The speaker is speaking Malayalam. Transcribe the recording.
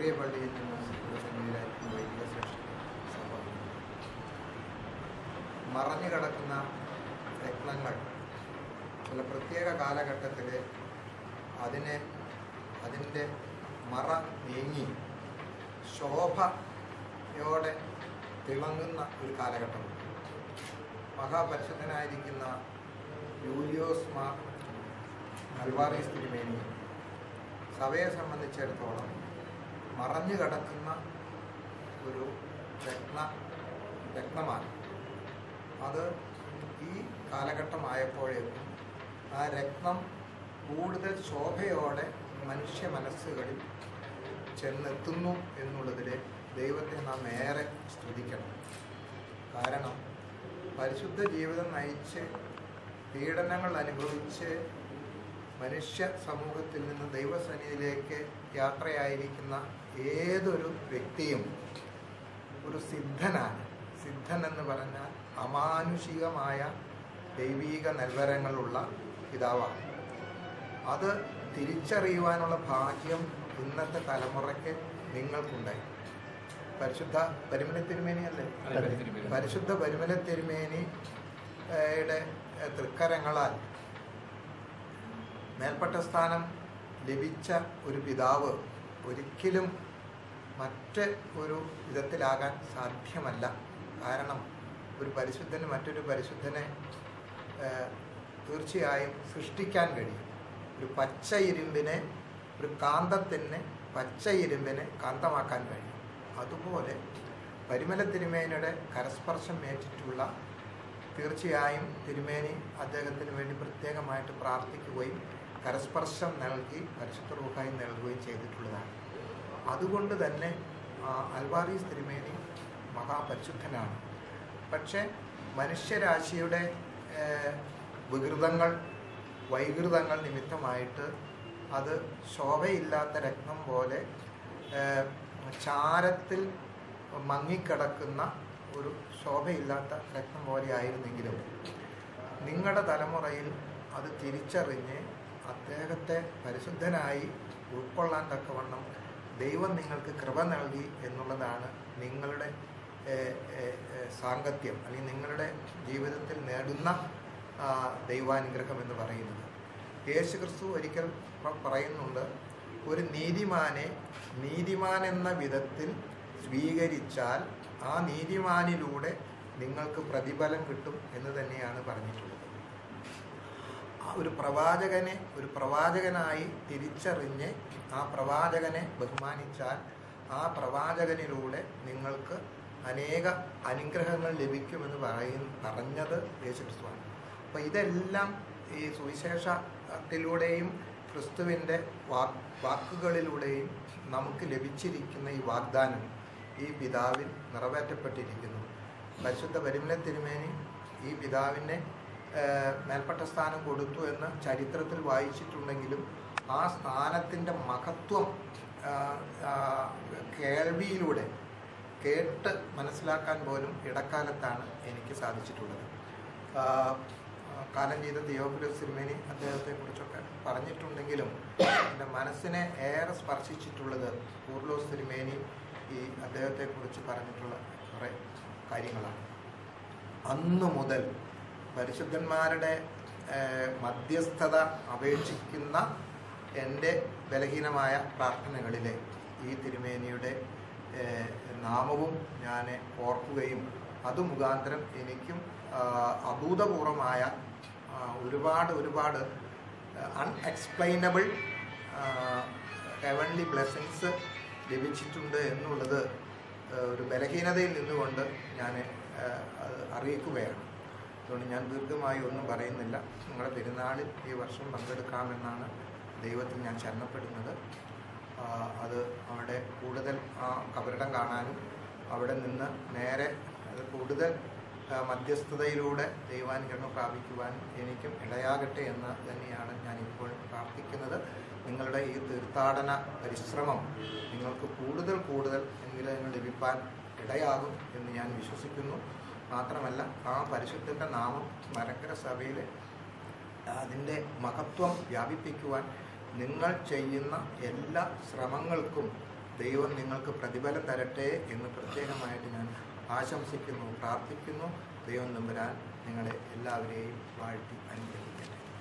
ചെറിയ പള്ളിയിൽ നിന്ന് സന്നിധിയിലായിരിക്കുന്ന വൈദിക ശ്രേഷ്ഠ സഭ മറഞ്ഞു കിടക്കുന്ന രത്നങ്ങൾ ചില പ്രത്യേക കാലഘട്ടത്തിൽ അതിനെ അതിൻ്റെ മറ നീങ്ങി ശോഭയോടെ തിളങ്ങുന്ന ഒരു കാലഘട്ടമുണ്ട് മഹാപരിശുദ്ധനായിരിക്കുന്ന യൂലിയോസ് മാർ അൽവാറീസ് തിരുമേനി സഭയെ സംബന്ധിച്ചിടത്തോളം മറഞ്ഞു കിടക്കുന്ന ഒരു രത്ന രത്നമാണ് അത് ഈ കാലഘട്ടമായപ്പോഴേക്കും ആ രത്നം കൂടുതൽ ശോഭയോടെ മനുഷ്യ മനസ്സുകളിൽ ചെന്നെത്തുന്നു എന്നുള്ളതിൽ ദൈവത്തെ നാം ഏറെ സ്തുതിക്കണം കാരണം പരിശുദ്ധ ജീവിതം നയിച്ച് പീഡനങ്ങൾ അനുഭവിച്ച് മനുഷ്യ സമൂഹത്തിൽ നിന്ന് ദൈവസന്നിധിയിലേക്ക് യാത്രയായിരിക്കുന്ന ഏതൊരു വ്യക്തിയും ഒരു സിദ്ധനാണ് സിദ്ധൻ എന്ന് പറഞ്ഞാൽ അമാനുഷികമായ ദൈവീക നൽവരങ്ങളുള്ള പിതാവാണ് അത് തിരിച്ചറിയുവാനുള്ള ഭാഗ്യം ഇന്നത്തെ തലമുറയ്ക്ക് നിങ്ങൾക്കുണ്ടായി പരിശുദ്ധ പരിമല തിരുമേനി അല്ലേ പരിശുദ്ധ പരിമല തിരുമേനിയുടെ തൃക്കരങ്ങളാൽ മേൽപ്പെട്ട സ്ഥാനം ലഭിച്ച ഒരു പിതാവ് ഒരിക്കലും മറ്റ് ഒരു വിധത്തിലാകാൻ സാധ്യമല്ല കാരണം ഒരു പരിശുദ്ധന് മറ്റൊരു പരിശുദ്ധനെ ഏഹ്, തീർച്ചയായും സൃഷ്ടിക്കാൻ കഴിയും ഒരു പച്ച ഇരുമ്പിനെ ഒരു കാന്തത്തിന് പച്ച ഇരുമ്പിനെ കാന്തമാക്കാൻ കഴിയും അതുപോലെ പരിമല തിരുമേനിയുടെ കരസ്പർശം ഏറ്റിട്ടുള്ള തീർച്ചയായും തിരുമേനി അദ്ദേഹത്തിന് വേണ്ടി പ്രത്യേകമായിട്ട് പ്രാർത്ഥിക്കുകയും കരസ്പർശം നൽകി പരിശുദ്ധ റൂഹായി നൽകുകയും ചെയ്തിട്ടുള്ളതാണ് അതുകൊണ്ട് തന്നെ ആ, അൽവാറീസ് തിരുമേനി മഹാപരിശുദ്ധനാണ് പക്ഷേ മനുഷ്യരാശിയുടെ ഏഹ്, വികൃതങ്ങൾ വൈകൃതങ്ങൾ നിമിത്തമായിട്ട് അത് ശോഭയില്ലാത്ത രത്നം പോലെ ഏഹ്, ചാരത്തിൽ മങ്ങിക്കിടക്കുന്ന ഒരു ശോഭയില്ലാത്ത രത്നം പോലെ ആയിരുന്നെങ്കിലും നിങ്ങളുടെ തലമുറയിൽ അത് തിരിച്ചറിഞ്ഞ് അദ്ദേഹത്തെ പരിശുദ്ധനായി ഉൾക്കൊള്ളാൻ തക്കവണ്ണം ദൈവം നിങ്ങൾക്ക് കൃപ നൽകി എന്നുള്ളതാണ് നിങ്ങളുടെ ഏഹ്, ഏഹ്, ഏഹ്, സാങ്കത്യം അല്ലെങ്കിൽ നിങ്ങളുടെ ജീവിതത്തിൽ നേടുന്ന ആ, ദൈവാനുഗ്രഹം എന്ന് പറയുന്നത് യേശു ക്രിസ്തു ഒരിക്കൽ പ- പറയുന്നുണ്ട് ഒരു നീതിമാനെ നീതിമാൻ എന്ന വിധത്തിൽ സ്വീകരിച്ചാൽ ആ നീതിമാനിലൂടെ നിങ്ങൾക്ക് പ്രതിഫലം കിട്ടും എന്ന് തന്നെയാണ് പറഞ്ഞിട്ടുള്ളത് ആ ഒരു പ്രവാചകനെ ഒരു പ്രവാചകനായി തിരിച്ചറിഞ്ഞ് ആ പ്രവാചകനെ ബഹുമാനിച്ചാൽ ആ പ്രവാചകനിലൂടെ നിങ്ങൾക്ക് അനേക അനുഗ്രഹങ്ങൾ ലഭിക്കുമെന്ന് പറയും പറഞ്ഞത് യേശുക്രിസ്തുവാണ് അപ്പോൾ ഇതെല്ലാം ഈ സുവിശേഷത്തിലൂടെയും ക്രിസ്തുവിൻ്റെ വാക് വാക്കുകളിലൂടെയും നമുക്ക് ലഭിച്ചിരിക്കുന്ന ഈ വാഗ്ദാനം ഈ പിതാവിൽ നിറവേറ്റപ്പെട്ടിരിക്കുന്നു പരിശുദ്ധ പരിമല തിരുമേനി ഈ പിതാവിനെ ഏഹ്, മേൽപ്പെട്ട സ്ഥാനം കൊടുത്തു എന്ന് ചരിത്രത്തിൽ വായിച്ചിട്ടുണ്ടെങ്കിലും ആ സ്ഥാനത്തിൻ്റെ മഹത്വം ആഹ്, ആഹ്, കേൾവിയിലൂടെ കേട്ട് മനസ്സിലാക്കാൻ പോലും ഇടക്കാലത്താണ് എനിക്ക് സാധിച്ചിട്ടുള്ളത് ആഹ്, കാലം ചെയ്ത തിയോഫിലസ് സിനിമേനി അദ്ദേഹത്തെക്കുറിച്ചൊക്കെ പറഞ്ഞിട്ടുണ്ടെങ്കിലും എൻ്റെ മനസ്സിനെ ഏറെ സ്പർശിച്ചിട്ടുള്ളത് കൂർലോസ് സിനിമേനി ഈ അദ്ദേഹത്തെക്കുറിച്ച് പറഞ്ഞിട്ടുള്ള കുറേ കാര്യങ്ങളാണ് അന്നു മുതൽ പരിശുദ്ധന്മാരുടെ ഏഹ്, മധ്യസ്ഥത അപേക്ഷിക്കുന്ന എൻ്റെ ബലഹീനമായ പ്രാർത്ഥനകളിലെ ഈ തിരുമേനിയുടെ ഏഹ്, നാമവും ഞാൻ ഓർക്കുകയും അത് മുഖാന്തരം എനിക്കും ആഹ്, അഭൂതപൂർവമായ ആഹ്, ഒരുപാട് ഒരുപാട് അൺഎക്സ്പ്ലെയിനബിൾ ഹെവൻലി ബ്ലെസ്സിങ്സ് ലഭിച്ചിട്ടുണ്ട് എന്നുള്ളത് ആഹ്, ഒരു ബലഹീനതയിൽ നിന്നുകൊണ്ട് ഞാൻ ആഹ്, അത് അറിയിക്കുകയാണ് അതുകൊണ്ട് ഞാൻ ദീർഘമായി ഒന്നും പറയുന്നില്ല നിങ്ങളുടെ പെരുന്നാളിൽ ഈ വർഷം പങ്കെടുക്കാമെന്നാണ് ദൈവത്തിൽ ഞാൻ ശരണപ്പെടുന്നത് ആ, അത് അവിടെ കൂടുതൽ ആ കബറിടം കാണാനും അവിടെ നിന്ന് നേരെ അത് കൂടുതൽ ആ, മധ്യസ്ഥതയിലൂടെ ദൈവാനുഗ്രഹം പ്രാപിക്കുവാൻ എനിക്കും ഇടയാകട്ടെ എന്ന് തന്നെയാണ് ഞാൻ ഇപ്പോൾ പ്രാർത്ഥിക്കുന്നത് നിങ്ങളുടെ ഈ തീർത്ഥാടന പരിശ്രമം നിങ്ങൾക്ക് കൂടുതൽ കൂടുതൽ അനുഗ്രഹങ്ങൾ ലഭിക്കാൻ ഇടയാകും എന്ന് ഞാൻ വിശ്വസിക്കുന്നു മാത്രമല്ല ആ പരിശുദ്ധൻ്റെ നാമം മലങ്കര സഭയിൽ അതിൻ്റെ മഹത്വം വ്യാപിപ്പിക്കുവാൻ നിങ്ങൾ ചെയ്യുന്ന എല്ലാ ശ്രമങ്ങൾക്കും ദൈവം നിങ്ങൾക്ക് പ്രതിഫലം തരട്ടെ എന്ന് പ്രത്യേകമായിട്ട് ഞാൻ ആശംസിക്കുന്നു പ്രാർത്ഥിക്കുന്നു ദൈവം നമ്പുരാൻ നിങ്ങളെ എല്ലാവരെയും വാഴ്ത്തി അനുഗ്രഹിക്കട്ടെ